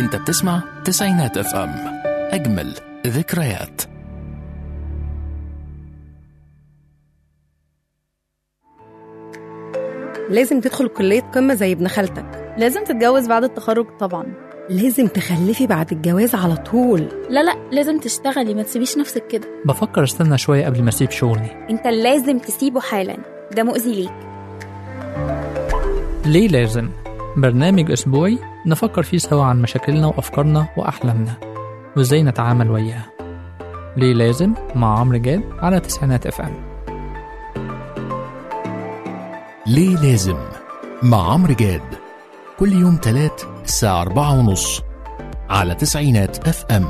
انت بتسمع تسعينات اف ام اجمل ذكريات لازم تدخل كلية قمة زي ابن خالتك لازم تتجوز بعد التخرج طبعا لازم تخلفي بعد الجواز على طول لا لا لازم تشتغلي ما تسيبيش نفسك كده بفكر استنى شوية قبل ما اسيب شغلي انت لازم تسيبه حالا ده مؤذي ليك ليه لازم؟ برنامج أسبوعي نفكر فيه سوا عن مشاكلنا وأفكارنا وأحلامنا وإزاي نتعامل وياها ليه لازم؟ مع عمرو جاد على تسعينات اف ام ليه لازم مع عمرو جاد كل يوم تلات الساعة أربعة ونص على تسعينات اف ام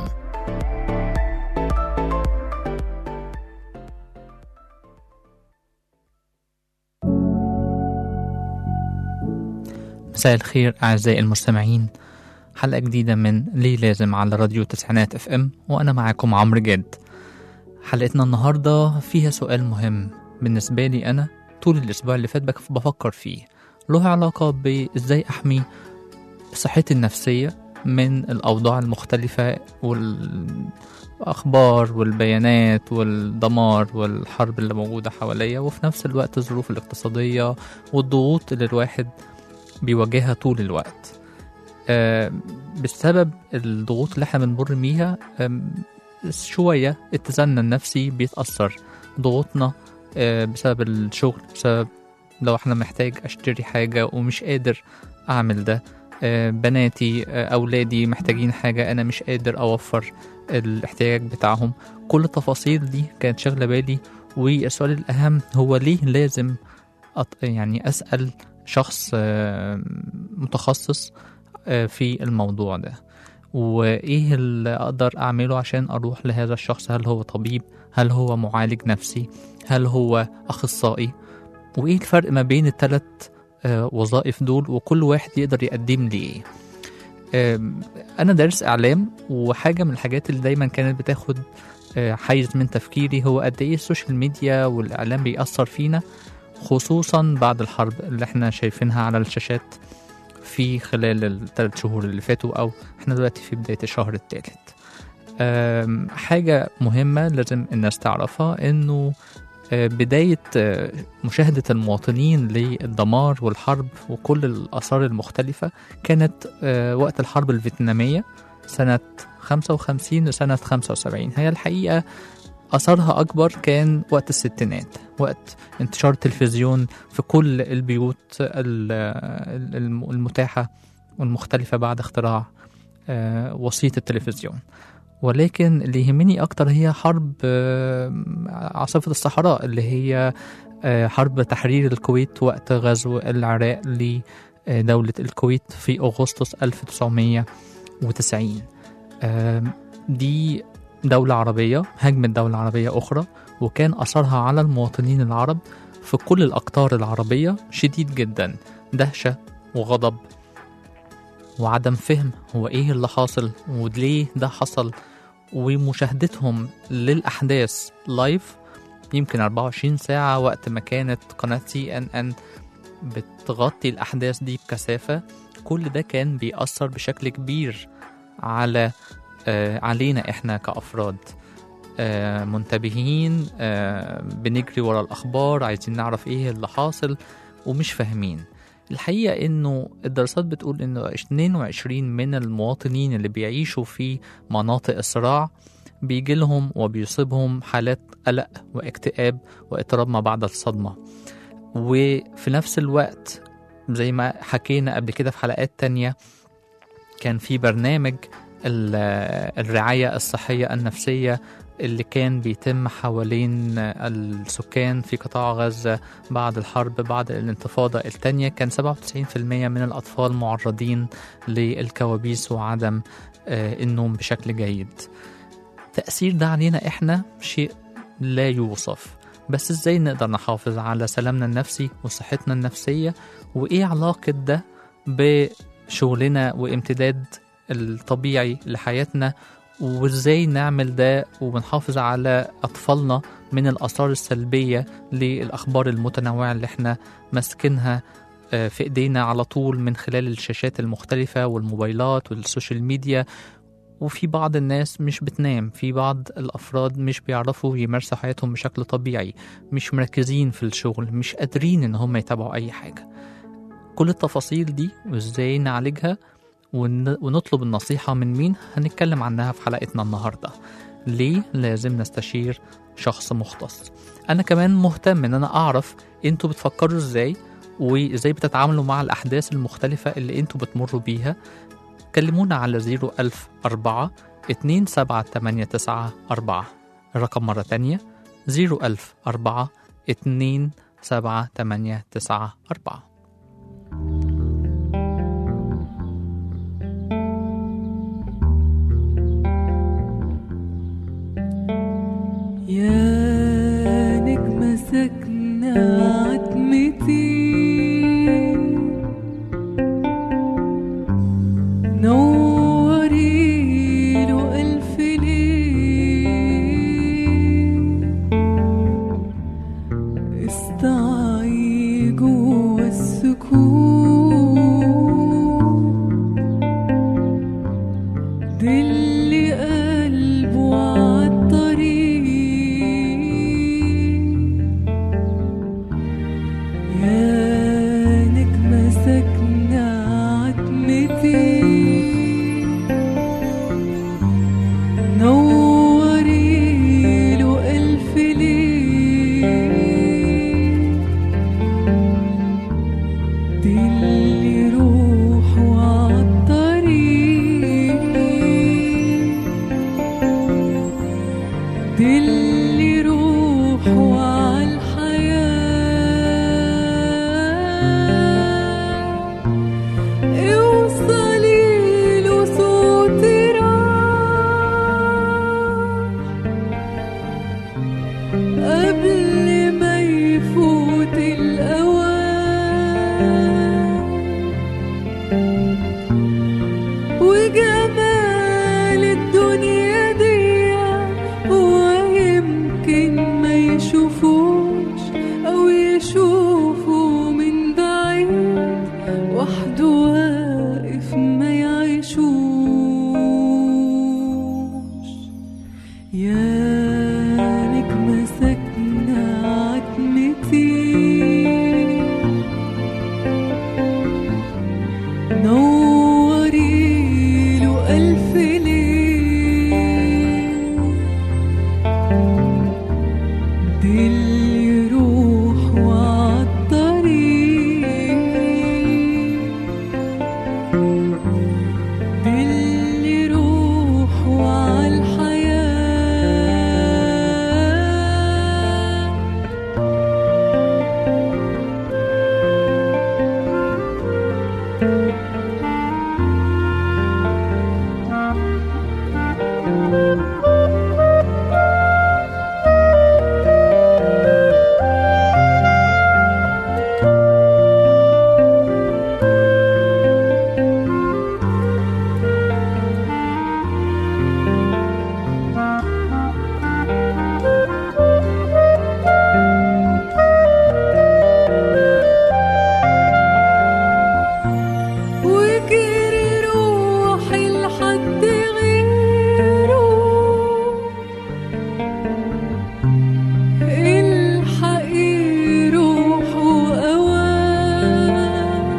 مساء الخير أعزائي المستمعين حلقة جديدة من ليه لازم على راديو تسعينات اف ام وأنا معاكم عمرو جاد حلقتنا النهاردة فيها سؤال مهم بالنسبة لي أنا طول الأسبوع اللي فات بك- بفكر فيه له علاقة بإزاي أحمي صحتي النفسية من الأوضاع المختلفة والأخبار والبيانات والدمار والحرب اللي موجودة حواليا وفي نفس الوقت الظروف الاقتصادية والضغوط اللي الواحد بيواجهها طول الوقت آه، بسبب الضغوط اللي احنا بنمر بيها آم، شوية اتزاننا النفسي بيتأثر ضغوطنا آه، بسبب الشغل بسبب لو احنا محتاج اشتري حاجة ومش قادر اعمل ده آه، بناتي آه، اولادي محتاجين حاجة انا مش قادر اوفر الاحتياج بتاعهم كل التفاصيل دي كانت شاغلة بالي والسؤال الاهم هو ليه لازم أط... يعني اسأل شخص آه، متخصص آه، في الموضوع ده وايه اللي اقدر اعمله عشان اروح لهذا الشخص هل هو طبيب هل هو معالج نفسي هل هو اخصائي وايه الفرق ما بين الثلاث وظائف دول وكل واحد يقدر يقدم لي ايه آم، انا دارس اعلام وحاجه من الحاجات اللي دايما كانت بتاخد آه، حيز من تفكيري هو قد ايه السوشيال ميديا والاعلام بيأثر فينا خصوصا بعد الحرب اللي احنا شايفينها على الشاشات في خلال الثلاث شهور اللي فاتوا او احنا دلوقتي في بدايه الشهر الثالث أم، حاجة مهمة لازم الناس تعرفها انه آه، بداية آه، مشاهدة المواطنين للدمار والحرب وكل الآثار المختلفة كانت آه، وقت الحرب الفيتنامية سنة 55 لسنة 75 هي الحقيقة أثرها أكبر كان وقت الستينات وقت انتشار التلفزيون في كل البيوت ال- ال- المتاحة والمختلفة بعد اختراع آه، وسيط التلفزيون ولكن اللي يهمني أكتر هي حرب آه، عاصفة الصحراء اللي هي آه، حرب تحرير الكويت وقت غزو العراق لدولة الكويت في أغسطس 1990 آم، دي دولة عربية هجمت دولة عربية أخرى وكان أثرها على المواطنين العرب في كل الأقطار العربية شديد جدا دهشة وغضب وعدم فهم هو إيه اللي حاصل وليه ده حصل ومشاهدتهم للأحداث لايف يمكن 24 ساعة وقت ما كانت قناة سي ان ان بتغطي الأحداث دي بكثافة كل ده كان بيأثر بشكل كبير على آه علينا احنا كأفراد آه منتبهين آه بنجري ورا الأخبار عايزين نعرف ايه اللي حاصل ومش فاهمين الحقيقة انه الدراسات بتقول انه 22 من المواطنين اللي بيعيشوا في مناطق الصراع بيجي لهم وبيصيبهم حالات قلق واكتئاب واضطراب ما بعد الصدمة وفي نفس الوقت زي ما حكينا قبل كده في حلقات تانية كان في برنامج ال- الرعاية الصحية النفسية اللي كان بيتم حوالين السكان في قطاع غزة بعد الحرب بعد الانتفاضة الثانية كان 97% من الأطفال معرضين للكوابيس وعدم آه، النوم بشكل جيد تأثير ده علينا إحنا شيء لا يوصف بس إزاي نقدر نحافظ على سلامنا النفسي وصحتنا النفسية وإيه علاقة ده بشغلنا وامتداد الطبيعي لحياتنا وازاي نعمل ده ونحافظ على اطفالنا من الاثار السلبيه للاخبار المتنوعه اللي احنا ماسكينها آه، في ايدينا على طول من خلال الشاشات المختلفة والموبايلات والسوشيال ميديا وفي بعض الناس مش بتنام في بعض الأفراد مش بيعرفوا يمارسوا حياتهم بشكل طبيعي مش مركزين في الشغل مش قادرين إن هم يتابعوا أي حاجة كل التفاصيل دي وإزاي نعالجها ون- ونطلب النصيحة من مين هنتكلم عنها في حلقتنا النهاردة ليه لازم نستشير شخص مختص أنا كمان مهتم إن أنا أعرف أنتوا بتفكروا إزاي وإزاي بتتعاملوا مع الأحداث المختلفة اللي أنتوا بتمروا بيها كلمونا على 01004 27894 الرقم مرة تانية 01004 27894 يا نجمة ساكنة عتمتي نوري له ألف ليل استعي جوا السكون دلي قلبه عالطريق يا نجمة ساكنة عتمتي نوري له ألف ليل دلي روحه عالطريق دلي روحه عالحياة اوصلي له صوتي راح قبل ما يفوت الأوان وجمال الدنيا دي هو يمكن ما يشوفوش أو يشوفوا من بعيد وحده واقف ما يعيشوش يا نجمة ساكنة عتمتي نوري له ألف ليل دلي روحه عالطريق دلي روحه عالحياة وجري روحي لحد غيره الحقي روحه أوان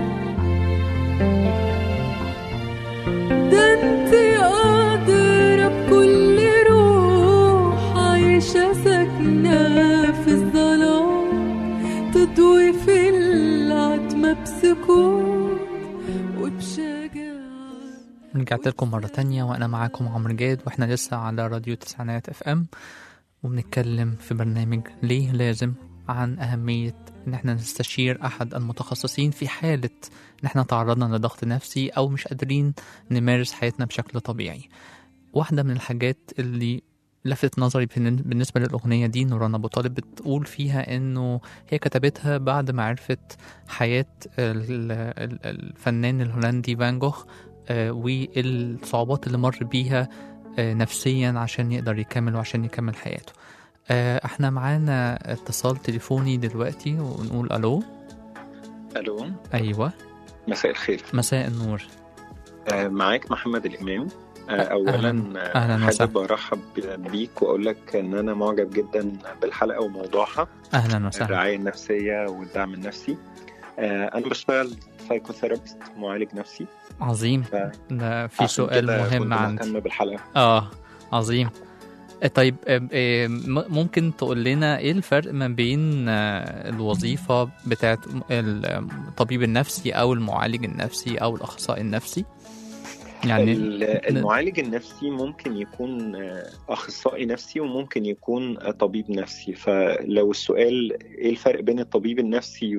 ده انت قادرة بكل روح عايشة ساكنة في الظلام تضوي في العتمة بسكون وبشجاعة رجعت لكم مرة تانية وأنا معاكم عمرو جاد وإحنا لسه على راديو تسعينات اف ام وبنتكلم في برنامج ليه لازم عن أهمية إن إحنا نستشير أحد المتخصصين في حالة إن إحنا تعرضنا لضغط نفسي أو مش قادرين نمارس حياتنا بشكل طبيعي واحدة من الحاجات اللي لفت نظري بالن- بالنسبة للأغنية دي نوران أبو طالب بتقول فيها إنه هي كتبتها بعد ما عرفت حياة ال- ال- الفنان الهولندي فان جوخ آه، والصعوبات اللي مر بيها آه، نفسيا عشان يقدر يكمل وعشان يكمل حياته آه، احنا معانا اتصال تليفوني دلوقتي ونقول الو الو ايوه مساء الخير مساء النور آه، معاك محمد الامام آه، اولا أهلاً- آه، أهلاً حابب ارحب بيك واقول لك ان انا معجب جدا بالحلقه وموضوعها اهلا وسهلا الرعايه النفسيه والدعم النفسي آه، انا بشتغل سايكوثيرابيست معالج نفسي عظيم ف- ده في عشان سؤال كده مهم كنت عندي مهتم بالحلقه اه عظيم آه، طيب آه، آه، م- ممكن تقول لنا ايه الفرق ما بين آه، الوظيفة بتاعت الطبيب النفسي او المعالج النفسي او الاخصائي النفسي يعني ال- المعالج النفسي ممكن يكون آه، اخصائي نفسي وممكن يكون آه، طبيب نفسي فلو السؤال ايه الفرق بين الطبيب النفسي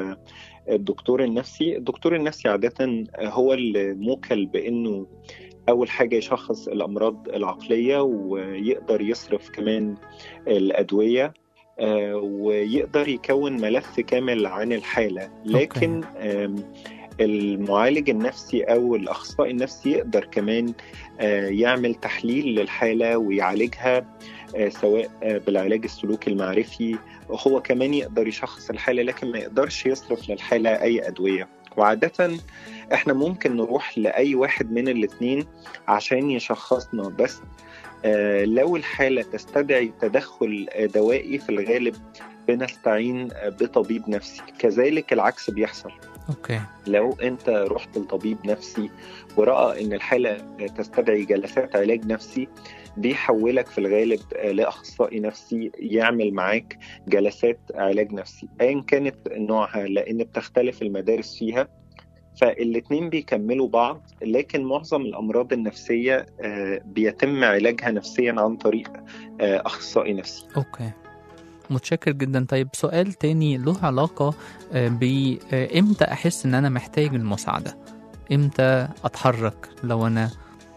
والدكتور النفسي الدكتور النفسي عادة هو الموكل بانه اول حاجة يشخص الامراض العقلية ويقدر يصرف كمان الادوية آه، ويقدر يكون ملف كامل عن الحالة لكن آم، المعالج النفسي او الاخصائي النفسي يقدر كمان آه، يعمل تحليل للحاله ويعالجها آه، سواء آه، بالعلاج السلوكي المعرفي هو كمان يقدر يشخص الحاله لكن ما يقدرش يصرف للحاله اي ادويه وعاده احنا ممكن نروح لاي واحد من الاثنين عشان يشخصنا بس آه، لو الحاله تستدعي تدخل آه، دوائي في الغالب بنستعين آه، بطبيب نفسي كذلك العكس بيحصل اوكي لو انت رحت لطبيب نفسي ورأى ان الحالة تستدعي جلسات علاج نفسي بيحولك في الغالب لأخصائي نفسي يعمل معاك جلسات علاج نفسي أيا كانت نوعها لأن بتختلف المدارس فيها فالاتنين بيكملوا بعض لكن معظم الأمراض النفسية آه، بيتم علاجها نفسيا عن طريق آه، أخصائي نفسي اوكي متشكر جدا طيب سؤال تاني له علاقة آه، بإمتى أحس إن أنا محتاج المساعدة إمتى أتحرك لو أنا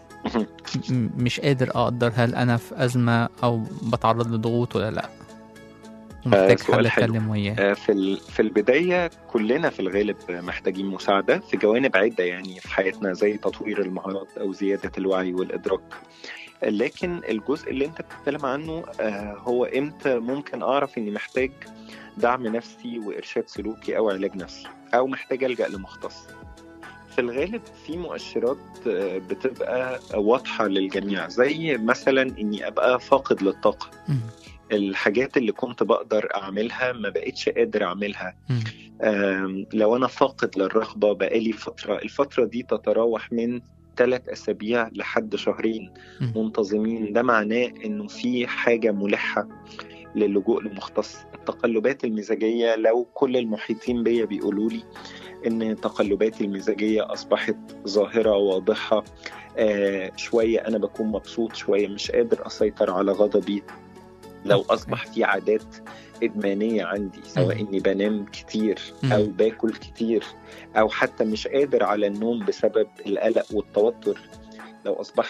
م- مش قادر أقدر هل أنا في أزمة أو بتعرض لضغوط ولا لأ ومحتاج سؤال حد حلو. أتكلم وياه آه، في ال- في البدايه كلنا في الغالب محتاجين مساعده في جوانب عده يعني في حياتنا زي تطوير المهارات او زياده الوعي والادراك لكن الجزء اللي انت بتتكلم عنه آه، هو امتى ممكن اعرف اني محتاج دعم نفسي وارشاد سلوكي او علاج نفسي او محتاج الجا لمختص في الغالب في مؤشرات آه، بتبقى واضحه للجميع زي مثلا اني ابقى فاقد للطاقه مم. الحاجات اللي كنت بقدر اعملها ما بقتش قادر اعملها مم. آم، لو انا فاقد للرغبه بقالي فتره الفتره دي تتراوح من ثلاث اسابيع لحد شهرين مم. منتظمين ده معناه انه في حاجه ملحه للجوء لمختص التقلبات المزاجيه لو كل المحيطين بيا بيقولوا لي ان تقلباتي المزاجيه اصبحت ظاهره واضحه آه شويه انا بكون مبسوط شويه مش قادر اسيطر على غضبي لو أوكي. اصبح في عادات ادمانيه عندي سواء مم. اني بنام كتير مم. او باكل كتير او حتى مش قادر على النوم بسبب القلق والتوتر لو اصبحت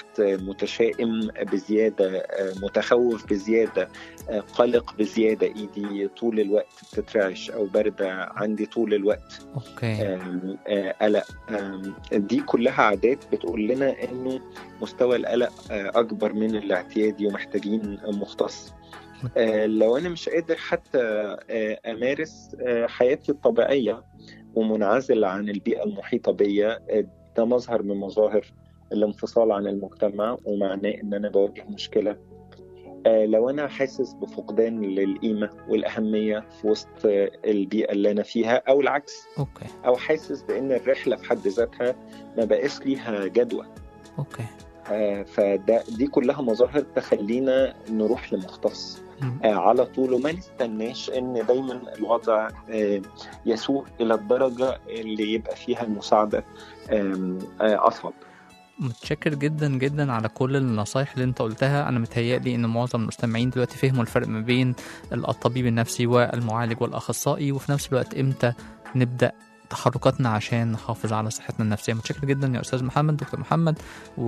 متشائم بزياده متخوف بزياده قلق بزياده ايدي طول الوقت بتترعش او بارده عندي طول الوقت أوكي آم، آه، قلق آم، دي كلها عادات بتقول لنا انه مستوى القلق آه، اكبر من الاعتيادي ومحتاجين مختص آه، لو انا مش قادر حتى آه، امارس آه، حياتي الطبيعيه ومنعزل عن البيئه المحيطه بيا آه، ده مظهر من مظاهر الانفصال عن المجتمع ومعناه ان انا بواجه مشكله آه، لو انا حاسس بفقدان للقيمه والاهميه في وسط آه، البيئه اللي انا فيها او العكس أوكي او حاسس بان الرحله في حد ذاتها ما بقاش ليها جدوى أوكي آه، فده دي كلها مظاهر تخلينا نروح لمختص مم. آه، على طول وما نستناش ان دايما الوضع آه، يسوء الى الدرجه اللي يبقى فيها المساعده آم، آه، اصعب متشكر جدا جدا على كل النصايح اللي انت قلتها انا متهيألي ان معظم المستمعين دلوقتي فهموا الفرق ما بين الطبيب النفسي والمعالج والاخصائي وفي نفس الوقت امتى نبدا تحركاتنا عشان نحافظ على صحتنا النفسيه متشكر جدا يا استاذ محمد دكتور محمد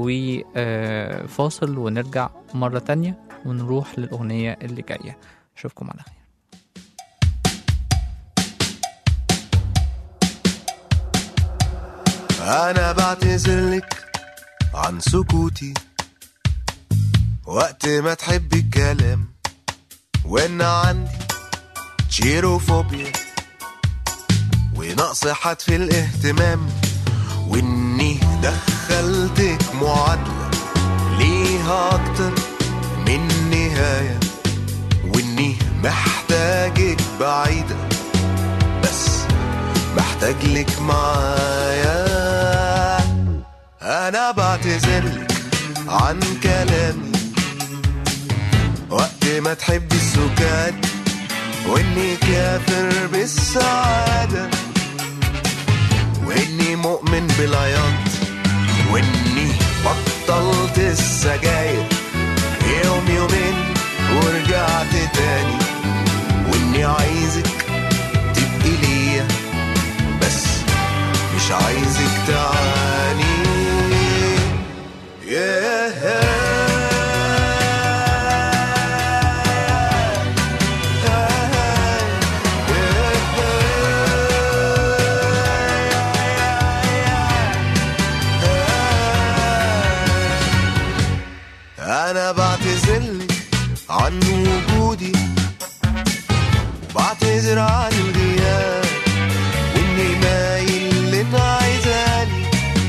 وفاصل ونرجع مره تانية ونروح للاغنيه اللي جايه اشوفكم على خير أنا بعتذرلك عن سكوتي وقت ما تحبي الكلام وإن عندي تشيروفوبيا ونقص حد في الاهتمام واني دخلتك معادلة ليها اكتر من نهاية واني محتاجك بعيدة بس محتاج لك معايا انا بعتذرلك عن كلامي وقت ما تحبي السكات واني كافر بالسعادة واني مؤمن بالعياط واني بطلت السجاير يوم يومين ورجعت تاني واني عايزك تبقي ليا بس مش عايزك تعاني انا بعتذرلك عن وجودي وبعتذر عن الغياب واني مايل لنا عايزاني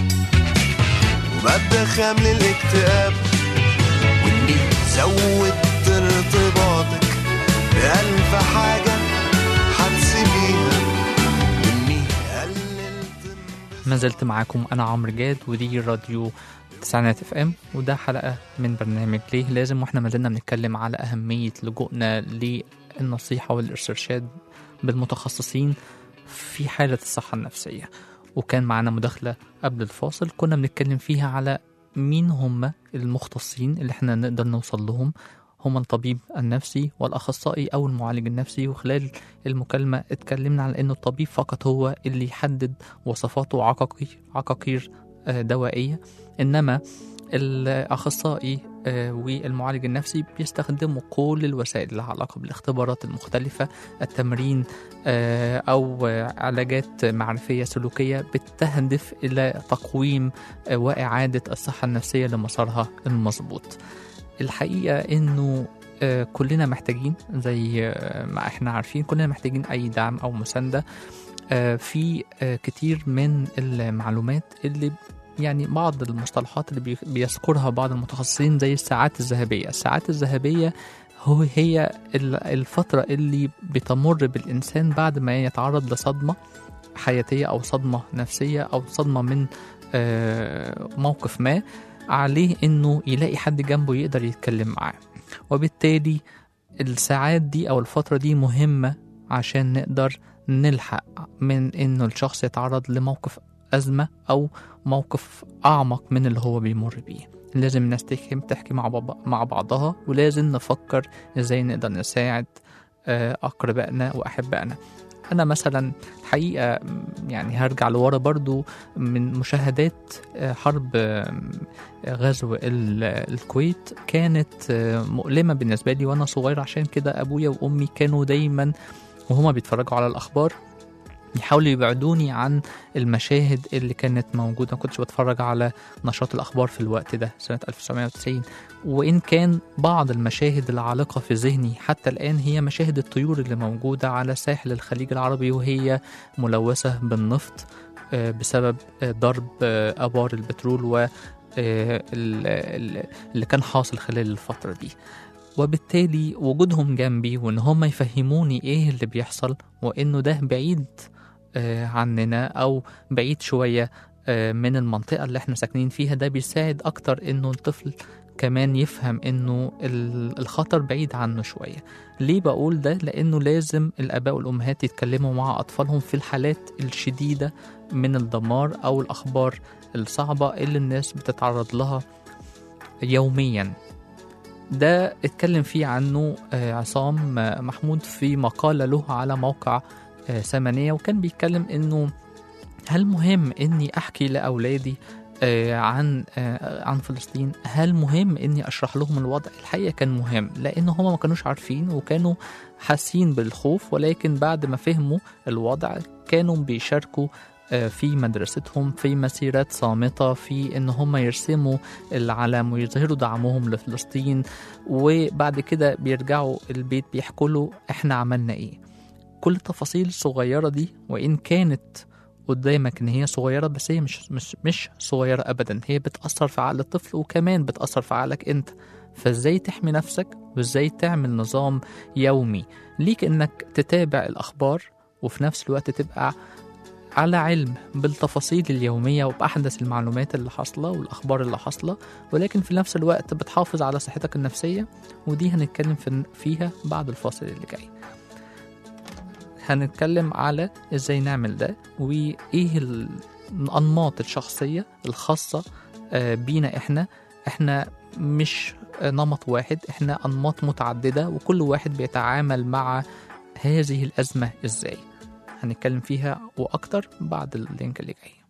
وببدا خامل الاكتئاب واني زودت ارتباطك بألف حاجة هتسيبيها واني قللت ما زلت معاكم انا عمرو جاد ودي راديو تسعينات اف ام وده حلقه من برنامج ليه لازم واحنا ما زلنا بنتكلم على اهميه لجوءنا للنصيحه والارشاد بالمتخصصين في حاله الصحه النفسيه وكان معانا مداخله قبل الفاصل كنا بنتكلم فيها على مين هم المختصين اللي احنا نقدر نوصل لهم هم الطبيب النفسي والأخصائي أو المعالج النفسي وخلال المكالمة اتكلمنا على أنه الطبيب فقط هو اللي يحدد وصفاته عقاقير, عقاقير آه، دوائية إنما الأخصائي آه، والمعالج النفسي بيستخدموا كل الوسائل اللي لها علاقة بالاختبارات المختلفة التمرين آه، أو آه، علاجات معرفية سلوكية بتهدف إلى تقويم آه، وإعادة الصحة النفسية لمسارها المظبوط الحقيقة إنه آه، كلنا محتاجين زي آه، ما احنا عارفين كلنا محتاجين أي دعم أو مساندة آه، في آه، كتير من المعلومات اللي يعني بعض المصطلحات اللي بي- بيذكرها بعض المتخصصين زي الساعات الذهبية الساعات الذهبية هو هي ال- الفترة اللي بتمر بالإنسان بعد ما يتعرض لصدمة حياتية أو صدمة نفسية أو صدمة من آه، موقف ما عليه إنه يلاقي حد جنبه يقدر يتكلم معاه وبالتالي الساعات دي أو الفترة دي مهمة عشان نقدر نلحق من إنه الشخص يتعرض لموقف أزمة أو موقف أعمق من اللي هو بيمر بيه لازم الناس تحكي تحكي مع بابا مع بعضها ولازم نفكر ازاي نقدر نساعد آه، أقربائنا وأحبائنا أنا مثلا حقيقة م، يعني هرجع لورا برضو من مشاهدات آه، حرب آه، غزو ال- الكويت كانت آه، مؤلمة بالنسبة لي وأنا صغير عشان كده أبويا وأمي كانوا دايما وهما بيتفرجوا على الأخبار يحاولوا يبعدوني عن المشاهد اللي كانت موجودة ما كنتش بتفرج على نشاط الأخبار في الوقت ده سنة 1990 وإن كان بعض المشاهد العالقة في ذهني حتى الآن هي مشاهد الطيور اللي موجودة على ساحل الخليج العربي وهي ملوثة بالنفط آه، بسبب آه، ضرب آه، أبار البترول و آه، ال- ال- اللي كان حاصل خلال الفترة دي وبالتالي وجودهم جنبي وإن هم يفهموني إيه اللي بيحصل وإنه ده بعيد آه، عننا أو بعيد شوية آه، من المنطقة اللي احنا ساكنين فيها ده بيساعد أكتر إنه الطفل كمان يفهم إنه ال- الخطر بعيد عنه شوية ليه بقول ده؟ لأنه لازم الآباء والأمهات يتكلموا مع أطفالهم في الحالات الشديدة من الدمار أو الأخبار الصعبة اللي الناس بتتعرض لها يوميا ده اتكلم فيه عنه آه، عصام آه، محمود في مقالة له على موقع آه، ثمانية وكان بيتكلم انه هل مهم اني احكي لاولادي آه، عن آه، عن فلسطين هل مهم اني اشرح لهم الوضع الحقيقه كان مهم لان هم ما كانوش عارفين وكانوا حاسين بالخوف ولكن بعد ما فهموا الوضع كانوا بيشاركوا آه، في مدرستهم في مسيرات صامتة في إن هم يرسموا العلم ويظهروا دعمهم لفلسطين وبعد كده بيرجعوا البيت بيحكوا له إحنا عملنا إيه كل التفاصيل الصغيرة دي وإن كانت قدامك إن هي صغيرة بس هي مش مش مش صغيرة أبدا هي بتأثر في عقل الطفل وكمان بتأثر في عقلك أنت فإزاي تحمي نفسك وإزاي تعمل نظام يومي ليك إنك تتابع الأخبار وفي نفس الوقت تبقى على علم بالتفاصيل اليومية وبأحدث المعلومات اللي حاصلة والأخبار اللي حاصلة ولكن في نفس الوقت بتحافظ على صحتك النفسية ودي هنتكلم في- فيها بعد الفاصل اللي جاي هنتكلم على ازاي نعمل ده وايه الانماط الشخصيه الخاصه آه، بينا احنا احنا مش آه، نمط واحد احنا انماط متعدده وكل واحد بيتعامل مع هذه الازمه ازاي هنتكلم فيها واكتر بعد اللينك اللي جاي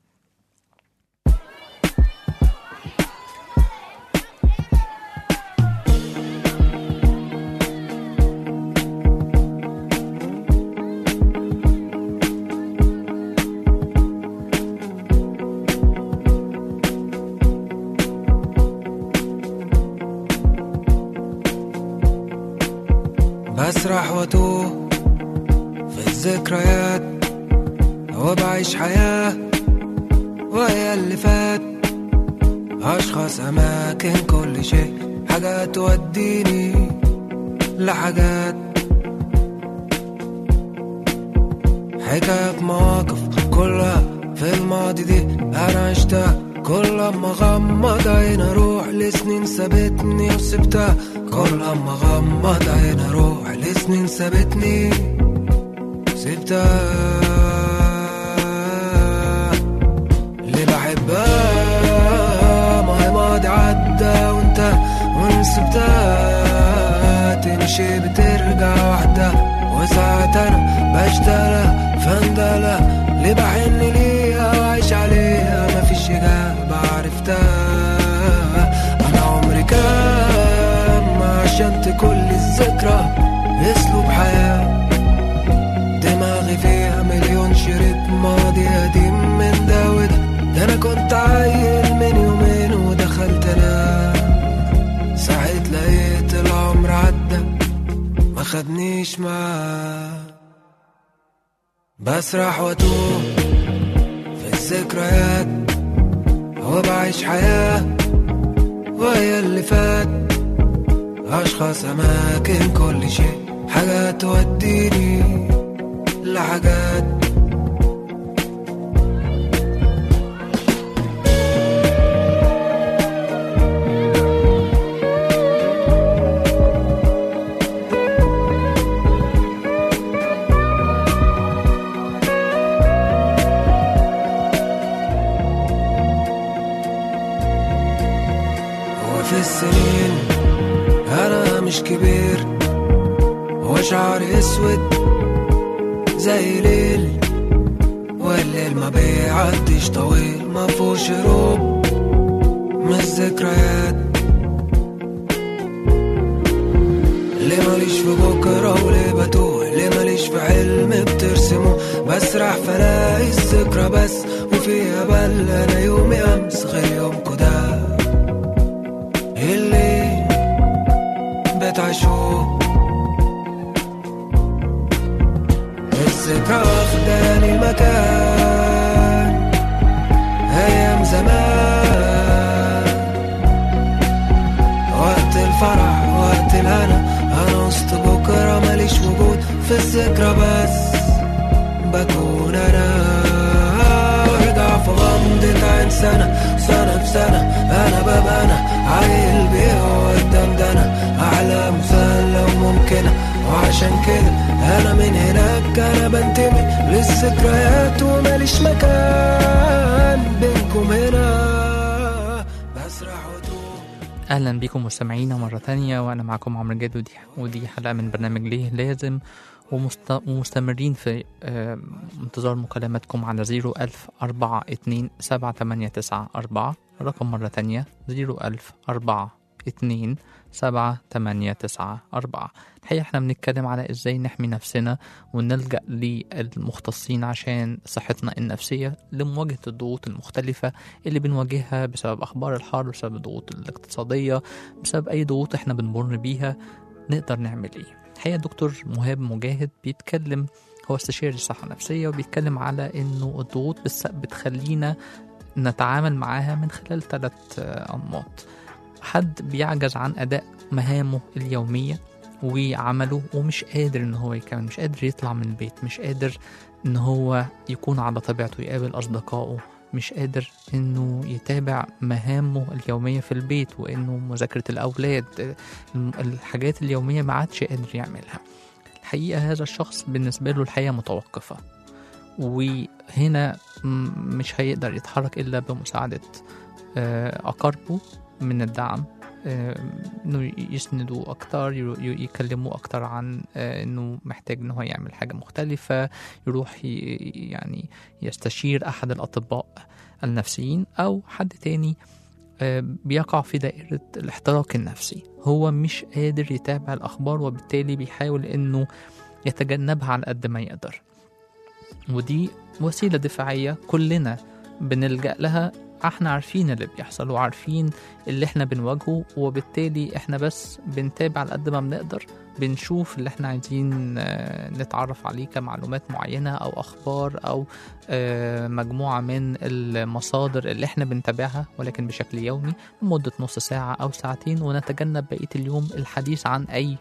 بسرح واتوه في الذكريات وبعيش حياة وهي اللي فات أشخاص أماكن كل شيء حاجات توديني لحاجات حكايات مواقف كلها في الماضي دي أنا عشتها كل ما غمض عين أروح لسنين سابتني وسبتها كل ما غمض عين أروح لسنين سابتني سبتها اللي بحبها ما هي ماضي عدى وانت وان سبتها تمشي بترجع وحدها وساعات انا بشتغل فندلة اللي بحن ليها وعيش عليها مفيش إجابة عرفتها أنا عمري كام عشان كل الذكرى أسلوب حياة دماغي فيها مليون شريط ماضي قديم من ده وده ده انا كنت عيل من يومين ودخلت انام ساعة لقيت العمر عدى ما خدنيش معاه بسرح واتوه في الذكريات وبعيش حياة وهي اللي فات أشخاص أماكن كل شيء حاجات توديني لحاجات وفي السنين أنا مش كبير وشعري أسود زي ليل والليل ما بيعديش طويل ما فيهوش هروب من الذكريات ليه ماليش في بكرة وليه بتوه ليه ماليش في حلم بترسمه بسرح فلاقي الذكرى بس وفيها بل أنا يومي أمس غير يومكو ده اللي بتعيشوه الذكرى واخداني المكان أيام زمان وقت الفرح وقت الهنا أنا وسط بكرة ماليش وجود في الذكرى بس بكون أنا وارجع في غمضة عين سنة سنة بسنة أنا ببقى أنا عيل بيه قدام ده أنا أحلام مسلة وممكنة وعشان كده أنا من هناك أنا بنتمي للذكريات وماليش مكان بينكم هنا بسرح واتوه اهلا بيكم مستمعينا مره تانية وانا معكم عمرو جاد ودي ودي حلقه من برنامج ليه لازم ومست... ومستمرين في آه، انتظار مكالماتكم على زيرو ألف أربعة اتنين سبعة تمانية تسعة أربعة رقم مرة تانية زيرو ألف أربعة اتنين سبعة تمانية تسعة أربعة الحقيقة احنا بنتكلم على ازاي نحمي نفسنا ونلجأ للمختصين عشان صحتنا النفسية لمواجهة الضغوط المختلفة اللي بنواجهها بسبب أخبار الحرب بسبب الضغوط الاقتصادية بسبب أي ضغوط احنا بنمر بيها نقدر نعمل ايه الحقيقة دكتور مهاب مجاهد بيتكلم هو استشاري صحة نفسية وبيتكلم على إنه الضغوط بس بتخلينا نتعامل معاها من خلال ثلاث أنماط حد بيعجز عن أداء مهامه اليومية وعمله ومش قادر إن هو يكمل مش قادر يطلع من البيت مش قادر إن هو يكون على طبيعته يقابل أصدقائه مش قادر إنه يتابع مهامه اليومية في البيت وإنه مذاكرة الأولاد الم- الحاجات اليومية ما عادش قادر يعملها الحقيقة هذا الشخص بالنسبة له الحياة متوقفة وهنا م- مش هيقدر يتحرك إلا بمساعدة آه، أقاربه من الدعم آه، انه يسندوا اكتر يرو- ي- يكلموا اكتر عن آه، انه محتاج ان هو يعمل حاجه مختلفه يروح ي- يعني يستشير احد الاطباء النفسيين او حد تاني آه، بيقع في دائرة الاحتراق النفسي هو مش قادر يتابع الأخبار وبالتالي بيحاول إنه يتجنبها على قد ما يقدر ودي وسيلة دفاعية كلنا بنلجأ لها احنا عارفين اللي بيحصل وعارفين اللي احنا بنواجهه وبالتالي احنا بس بنتابع على قد ما بنقدر بنشوف اللي احنا عايزين آه، نتعرف عليه كمعلومات معينة أو أخبار أو آه، مجموعة من المصادر اللي احنا بنتابعها ولكن بشكل يومي لمدة نص ساعة أو ساعتين ونتجنب بقية اليوم الحديث عن أي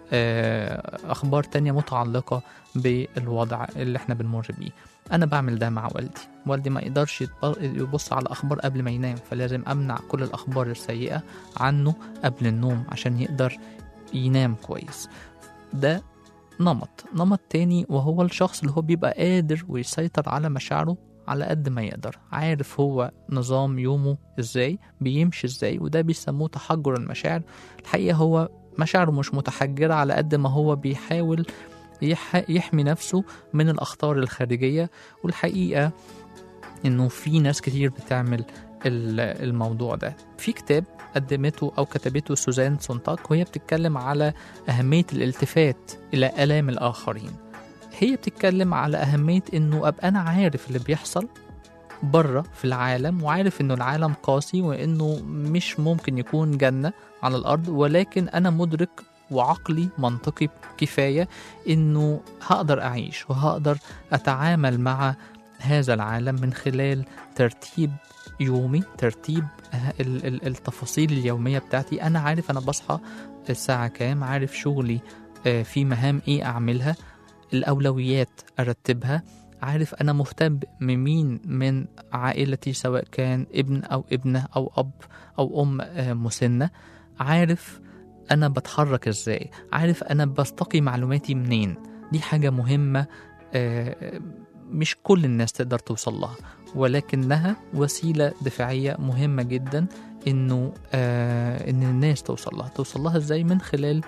آه، أخبار تانية متعلقة بالوضع اللي احنا بنمر بيه أنا بعمل ده مع والدي والدي ما يقدرش يتب- يبص على أخبار قبل ما ينام فلازم أمنع كل الأخبار السيئة عنه قبل النوم عشان يقدر ينام كويس ده نمط نمط تاني وهو الشخص اللي هو بيبقى قادر ويسيطر على مشاعره على قد ما يقدر عارف هو نظام يومه ازاي بيمشي ازاي وده بيسموه تحجر المشاعر الحقيقة هو مشاعره مش متحجرة على قد ما هو بيحاول يح- يحمي نفسه من الأخطار الخارجية والحقيقة إنه في ناس كتير بتعمل ال- الموضوع ده في كتاب قدمته أو كتبته سوزان سونتاك وهي بتتكلم على أهمية الالتفات إلى آلام الآخرين هي بتتكلم على أهمية إنه أبقى أنا عارف اللي بيحصل بره في العالم وعارف إنه العالم قاسي وإنه مش ممكن يكون جنة على الأرض ولكن أنا مدرك وعقلي منطقي كفاية إنه هقدر أعيش وهقدر أتعامل مع هذا العالم من خلال ترتيب يومي ترتيب ال- ال- التفاصيل اليومية بتاعتي أنا عارف أنا بصحى الساعة كام عارف شغلي آه، في مهام إيه أعملها الأولويات أرتبها عارف أنا مهتم بمين من عائلتي سواء كان ابن أو ابنة أو أب أو أم آه، مسنة عارف أنا بتحرك إزاي عارف أنا بستقي معلوماتي منين دي حاجة مهمة آه، مش كل الناس تقدر توصل لها ولكنها وسيلة دفاعية مهمة جدا إنه آه إن الناس توصل لها توصل لها إزاي من خلال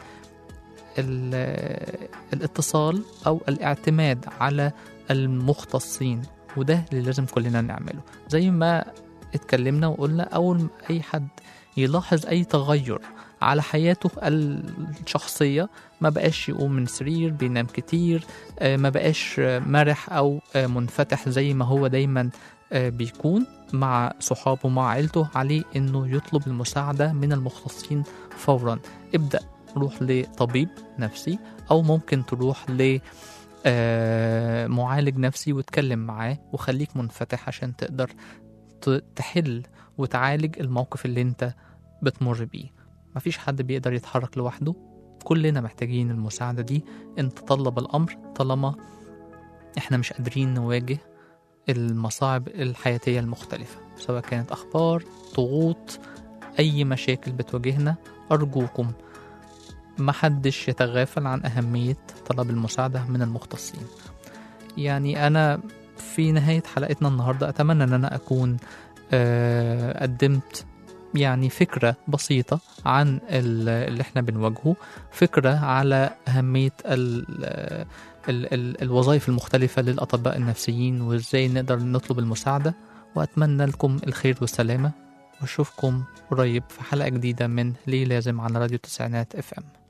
ال- الاتصال أو الاعتماد على المختصين وده اللي لازم كلنا نعمله زي ما اتكلمنا وقلنا أول ما أي حد يلاحظ أي تغير على حياته الشخصية ما بقاش يقوم من سرير بينام كتير آه، ما بقاش آه، مرح أو آه، منفتح زي ما هو دايما آه، بيكون مع صحابه مع عيلته عليه انه يطلب المساعدة من المختصين فورا ابدأ روح لطبيب نفسي او ممكن تروح ل آه، معالج نفسي وتكلم معاه وخليك منفتح عشان تقدر ت- تحل وتعالج الموقف اللي انت بتمر بيه مفيش حد بيقدر يتحرك لوحده كلنا محتاجين المساعدة دي ان تطلب الأمر طالما احنا مش قادرين نواجه المصاعب الحياتية المختلفة سواء كانت أخبار ضغوط أي مشاكل بتواجهنا أرجوكم محدش يتغافل عن أهمية طلب المساعدة من المختصين يعني أنا في نهاية حلقتنا النهاردة أتمنى أن أنا أكون آه، قدمت يعني فكرة بسيطة عن ال- اللي احنا بنواجهه فكرة على أهمية ال ال ال الوظائف المختلفة للأطباء النفسيين وإزاي نقدر نطلب المساعدة وأتمنى لكم الخير والسلامة وأشوفكم قريب في حلقة جديدة من ليه لازم على راديو التسعينات اف ام